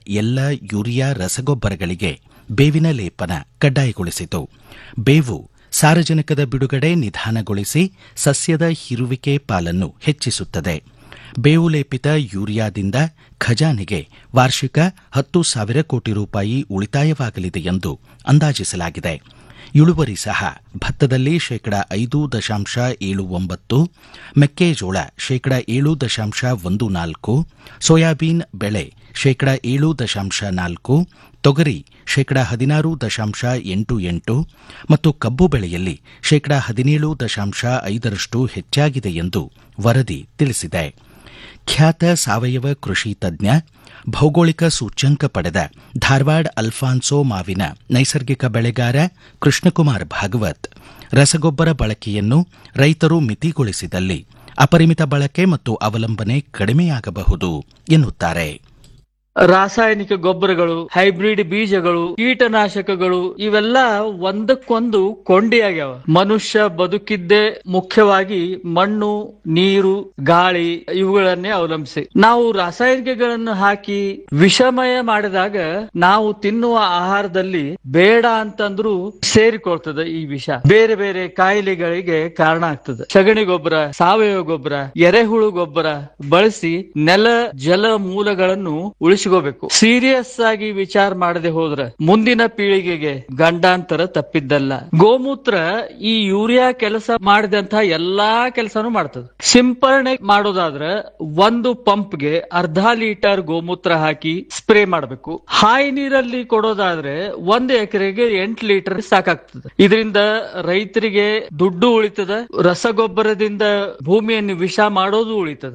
ಎಲ್ಲ ಯೂರಿಯಾ ರಸಗೊಬ್ಬರಗಳಿಗೆ ಬೇವಿನ ಲೇಪನ ಕಡ್ಡಾಯಗೊಳಿಸಿತು ಬೇವು ಸಾರಜನಕದ ಬಿಡುಗಡೆ ನಿಧಾನಗೊಳಿಸಿ ಸಸ್ಯದ ಹಿರುವಿಕೆ ಪಾಲನ್ನು ಹೆಚ್ಚಿಸುತ್ತದೆ ಬೇವು ಲೇಪಿತ ಯೂರಿಯಾದಿಂದ ಖಜಾನೆಗೆ ವಾರ್ಷಿಕ ಹತ್ತು ಸಾವಿರ ಕೋಟಿ ರೂಪಾಯಿ ಉಳಿತಾಯವಾಗಲಿದೆ ಎಂದು ಅಂದಾಜಿಸಲಾಗಿದೆ ಇಳುವರಿ ಸಹ ಭತ್ತದಲ್ಲಿ ಶೇಕಡ ಐದು ದಶಾಂಶ ಏಳು ಒಂಬತ್ತು ಮೆಕ್ಕೆಜೋಳ ಶೇಕಡ ಏಳು ದಶಾಂಶ ಒಂದು ನಾಲ್ಕು ಸೋಯಾಬೀನ್ ಬೆಳೆ ಶೇಕಡ ಏಳು ದಶಾಂಶ ನಾಲ್ಕು ತೊಗರಿ ಶೇಕಡ ಹದಿನಾರು ದಶಾಂಶ ಎಂಟು ಎಂಟು ಮತ್ತು ಕಬ್ಬು ಬೆಳೆಯಲ್ಲಿ ಶೇಕಡ ಹದಿನೇಳು ದಶಾಂಶ ಐದರಷ್ಟು ಹೆಚ್ಚಾಗಿದೆ ಎಂದು ವರದಿ ತಿಳಿಸಿದೆ ಖ್ಯಾತ ಸಾವಯವ ಕೃಷಿ ತಜ್ಞ ಭೌಗೋಳಿಕ ಸೂಚ್ಯಂಕ ಪಡೆದ ಧಾರವಾಡ ಅಲ್ಫಾನ್ಸೋ ಮಾವಿನ ನೈಸರ್ಗಿಕ ಬೆಳೆಗಾರ ಕೃಷ್ಣಕುಮಾರ್ ಭಾಗವತ್ ರಸಗೊಬ್ಬರ ಬಳಕೆಯನ್ನು ರೈತರು ಮಿತಿಗೊಳಿಸಿದಲ್ಲಿ ಅಪರಿಮಿತ ಬಳಕೆ ಮತ್ತು ಅವಲಂಬನೆ ಕಡಿಮೆಯಾಗಬಹುದು ಎನ್ನುತ್ತಾರೆ ರಾಸಾಯನಿಕ ಗೊಬ್ಬರಗಳು ಹೈಬ್ರಿಡ್ ಬೀಜಗಳು ಕೀಟನಾಶಕಗಳು ಇವೆಲ್ಲ ಒಂದಕ್ಕೊಂದು ಕೊಂಡಿಯಾಗ್ಯಾವ ಮನುಷ್ಯ ಬದುಕಿದ್ದೇ ಮುಖ್ಯವಾಗಿ ಮಣ್ಣು ನೀರು ಗಾಳಿ ಇವುಗಳನ್ನೇ ಅವಲಂಬಿಸಿ ನಾವು ರಾಸಾಯನಿಕಗಳನ್ನು ಹಾಕಿ ವಿಷಮಯ ಮಾಡಿದಾಗ ನಾವು ತಿನ್ನುವ ಆಹಾರದಲ್ಲಿ ಬೇಡ ಅಂತಂದ್ರೂ ಸೇರಿಕೊಳ್ತದೆ ಈ ವಿಷ ಬೇರೆ ಬೇರೆ ಕಾಯಿಲೆಗಳಿಗೆ ಕಾರಣ ಆಗ್ತದೆ ಸಗಣಿ ಗೊಬ್ಬರ ಸಾವಯವ ಗೊಬ್ಬರ ಎರೆಹುಳು ಗೊಬ್ಬರ ಬಳಸಿ ನೆಲ ಜಲ ಮೂಲಗಳನ್ನು ಉಳಿಸಿಕೋಬೇಕು ಸೀರಿಯಸ್ ಆಗಿ ವಿಚಾರ ಮಾಡದೆ ಹೋದ್ರೆ ಮುಂದಿನ ಪೀಳಿಗೆಗೆ ಗಂಡಾಂತರ ತಪ್ಪಿದ್ದಲ್ಲ ಗೋಮೂತ್ರ ಈ ಯೂರಿಯಾ ಕೆಲಸ ಮಾಡಿದಂತ ಎಲ್ಲಾ ಕೆಲಸನೂ ಮಾಡ್ತದೆ ಸಿಂಪರಣೆ ಮಾಡೋದಾದ್ರೆ ಒಂದು ಪಂಪ್ಗೆ ಅರ್ಧ ಲೀಟರ್ ಗೋಮೂತ್ರ ಹಾಕಿ ಸ್ಪ್ರೇ ಮಾಡಬೇಕು ಹಾಯಿ ನೀರಲ್ಲಿ ಕೊಡೋದಾದ್ರೆ ಒಂದು ಎಕರೆಗೆ ಎಂಟು ಲೀಟರ್ ಸಾಕಾಗ್ತದೆ ಇದರಿಂದ ರೈತರಿಗೆ ದುಡ್ಡು ಉಳಿತದ ರಸಗೊಬ್ಬರದಿಂದ ಭೂಮಿಯನ್ನು ವಿಷ ಮಾಡೋದು ಉಳಿತದ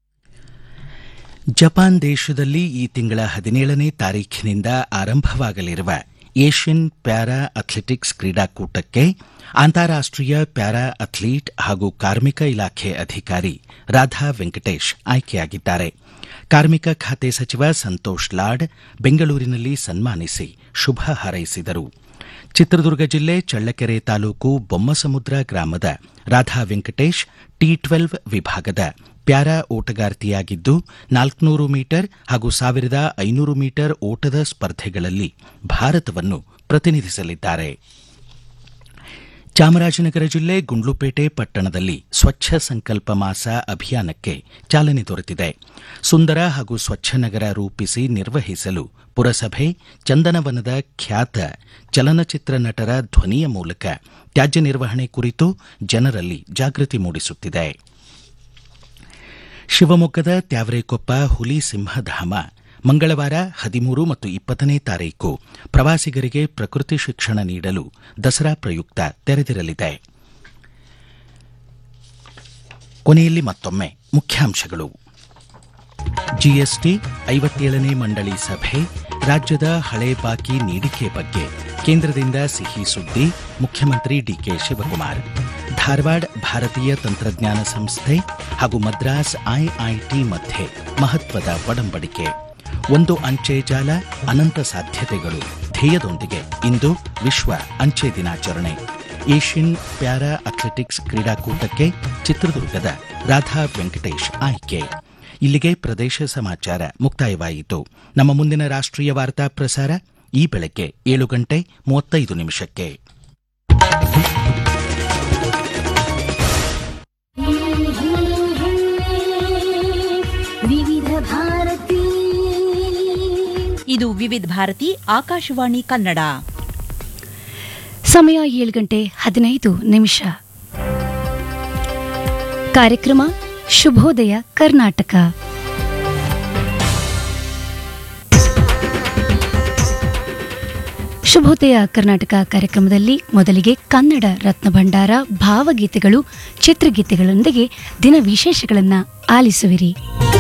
ಜಪಾನ್ ದೇಶದಲ್ಲಿ ಈ ತಿಂಗಳ ಹದಿನೇಳನೇ ತಾರೀಖಿನಿಂದ ಆರಂಭವಾಗಲಿರುವ ಏಷ್ಯನ್ ಪ್ಯಾರಾ ಅಥ್ಲೆಟಿಕ್ಸ್ ಕ್ರೀಡಾಕೂಟಕ್ಕೆ ಅಂತಾರಾಷ್ಟೀಯ ಪ್ಯಾರಾ ಅಥ್ಲೀಟ್ ಹಾಗೂ ಕಾರ್ಮಿಕ ಇಲಾಖೆ ಅಧಿಕಾರಿ ರಾಧಾ ವೆಂಕಟೇಶ್ ಆಯ್ಕೆಯಾಗಿದ್ದಾರೆ ಕಾರ್ಮಿಕ ಖಾತೆ ಸಚಿವ ಸಂತೋಷ್ ಲಾಡ್ ಬೆಂಗಳೂರಿನಲ್ಲಿ ಸನ್ಮಾನಿಸಿ ಶುಭ ಹಾರೈಸಿದರು ಚಿತ್ರದುರ್ಗ ಜಿಲ್ಲೆ ಚಳ್ಳಕೆರೆ ತಾಲೂಕು ಬೊಮ್ಮಸಮುದ್ರ ಗ್ರಾಮದ ರಾಧಾ ವೆಂಕಟೇಶ್ ಟಿ ಟ್ವೆಲ್ವ್ ವಿಭಾಗದ ಪ್ಯಾರಾ ಓಟಗಾರ್ತಿಯಾಗಿದ್ದು ನಾಲ್ಕುನೂರು ಮೀಟರ್ ಹಾಗೂ ಸಾವಿರದ ಐನೂರು ಮೀಟರ್ ಓಟದ ಸ್ಪರ್ಧೆಗಳಲ್ಲಿ ಭಾರತವನ್ನು ಪ್ರತಿನಿಧಿಸಲಿದ್ದಾರೆ ಚಾಮರಾಜನಗರ ಜಿಲ್ಲೆ ಗುಂಡ್ಲುಪೇಟೆ ಪಟ್ಟಣದಲ್ಲಿ ಸ್ವಚ್ಛ ಸಂಕಲ್ಪ ಮಾಸ ಅಭಿಯಾನಕ್ಕೆ ಚಾಲನೆ ದೊರೆತಿದೆ ಸುಂದರ ಹಾಗೂ ಸ್ವಚ್ಛ ನಗರ ರೂಪಿಸಿ ನಿರ್ವಹಿಸಲು ಪುರಸಭೆ ಚಂದನವನದ ಖ್ಯಾತ ಚಲನಚಿತ್ರ ನಟರ ಧ್ವನಿಯ ಮೂಲಕ ತ್ಯಾಜ್ಯ ನಿರ್ವಹಣೆ ಕುರಿತು ಜನರಲ್ಲಿ ಜಾಗೃತಿ ಮೂಡಿಸುತ್ತಿದೆ ಶಿವಮೊಗ್ಗದ ತ್ಯಾವರೆಕೊಪ್ಪ ಹುಲಿ ಸಿಂಹಧಾಮ ಮಂಗಳವಾರ ಹದಿಮೂರು ಮತ್ತು ಇಪ್ಪತ್ತನೇ ತಾರೀಕು ಪ್ರವಾಸಿಗರಿಗೆ ಪ್ರಕೃತಿ ಶಿಕ್ಷಣ ನೀಡಲು ದಸರಾ ಪ್ರಯುಕ್ತ ತೆರೆದಿರಲಿದೆ ಕೊನೆಯಲ್ಲಿ ಮತ್ತೊಮ್ಮೆ ಮುಖ್ಯಾಂಶಗಳು ಜಿಎಸ್ಟಿ ಐವತ್ತೇಳನೇ ಮಂಡಳಿ ಸಭೆ ರಾಜ್ಯದ ಹಳೆ ಬಾಕಿ ನೀಡಿಕೆ ಬಗ್ಗೆ ಕೇಂದ್ರದಿಂದ ಸಿಹಿ ಸುದ್ದಿ ಮುಖ್ಯಮಂತ್ರಿ ಡಿಕೆ ಶಿವಕುಮಾರ್ ಧಾರವಾಡ ಭಾರತೀಯ ತಂತ್ರಜ್ಞಾನ ಸಂಸ್ಥೆ ಹಾಗೂ ಮದ್ರಾಸ್ ಐಐಟಿ ಮಧ್ಯೆ ಮಹತ್ವದ ಒಡಂಬಡಿಕೆ ಒಂದು ಅಂಚೆ ಜಾಲ ಅನಂತ ಸಾಧ್ಯತೆಗಳು ಧ್ಯೇಯದೊಂದಿಗೆ ಇಂದು ವಿಶ್ವ ಅಂಚೆ ದಿನಾಚರಣೆ ಏಷ್ಯನ್ ಪ್ಯಾರಾ ಅಥ್ಲೆಟಿಕ್ಸ್ ಕ್ರೀಡಾಕೂಟಕ್ಕೆ ಚಿತ್ರದುರ್ಗದ ರಾಧಾ ವೆಂಕಟೇಶ್ ಆಯ್ಕೆ ಇಲ್ಲಿಗೆ ಪ್ರದೇಶ ಸಮಾಚಾರ ಮುಕ್ತಾಯವಾಯಿತು ನಮ್ಮ ಮುಂದಿನ ರಾಷ್ಟ್ರೀಯ ವಾರ್ತಾ ಪ್ರಸಾರ ಈ ಬೆಳಗ್ಗೆ ಏಳು ಗಂಟೆ ಮೂವತ್ತೈದು ನಿಮಿಷಕ್ಕೆ ವಿವಿಧ ಭಾರತಿ ಇದು ವಿವಿಧ ಭಾರತಿ ಆಕಾಶವಾಣಿ ಕನ್ನಡ ಸಮಯ ಏಳು ಗಂಟೆ ಹದಿನೈದು ನಿಮಿಷ ಕಾರ್ಯಕ್ರಮ ಶುಭೋದಯ ಕರ್ನಾಟಕ ಶುಭೋದಯ ಕರ್ನಾಟಕ ಕಾರ್ಯಕ್ರಮದಲ್ಲಿ ಮೊದಲಿಗೆ ಕನ್ನಡ ರತ್ನ ಭಂಡಾರ ಭಾವಗೀತೆಗಳು ಚಿತ್ರಗೀತೆಗಳೊಂದಿಗೆ ದಿನ ವಿಶೇಷಗಳನ್ನು ಆಲಿಸುವಿರಿ